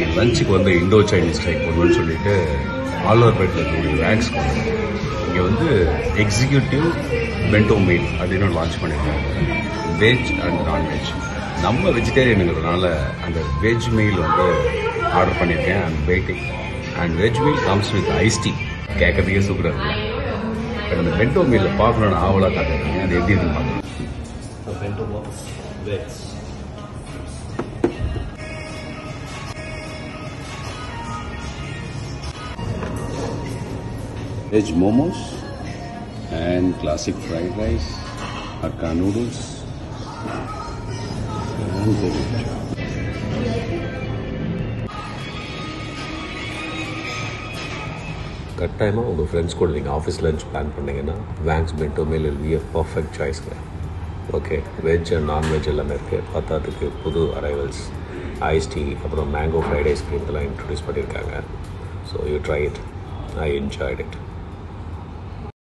லஞ்சுக்கு வந்து Indo Chinese type ஒன்றுன்னு சொல்லிட்டு ஆழ்வார்பேட்டில் இருக்கக்கூடிய வேக்ஸ் இங்கே வந்து எக்ஸிக்யூட்டிவ் பென்டோ மீல் அப்படின்னு லான்ச் பண்ணியிருக்காங்க வெஜ் அண்ட் நான்வெஜ் நம்ம வெஜிடேரியனுங்கிறதுனால அந்த வெஜ் மீல் வந்து ஆர்டர் பண்ணியிருக்கேன் and waiting and veg meal comes with ice tea கேட்கறதுக்கே சூப்பராக இருக்கு பட் அந்த பென்டோ மீலில் பார்க்கணுன்னு ஆவலாக காட்டுறீங்க அது எப்படி இருக்குன்னு பார்க்கணும் The bento box veg. Veg momos and classic fried rice, hakka noodles, and veg. கட்டாயமாக உங்கள் ஃப்ரெண்ட்ஸ் கூட நீங்கள் ஆஃபீஸ் லஞ்ச் பிளான் பண்ணீங்கன்னா Wangs bento meal will be a perfect சாய்ஸ்ங்க ஓகே வெஜ் அண்ட் நான்வெஜ் எல்லாமே இருக்குது பத்தாத்துக்கு புது அரைவல்ஸ் ஐஸ் டீ அப்புறம் மேங்கோ ஃப்ரைட் ஐஸ்கிரீம் இதெல்லாம் இன்ட்ரடியூஸ் பண்ணியிருக்காங்க so you try it I enjoyed it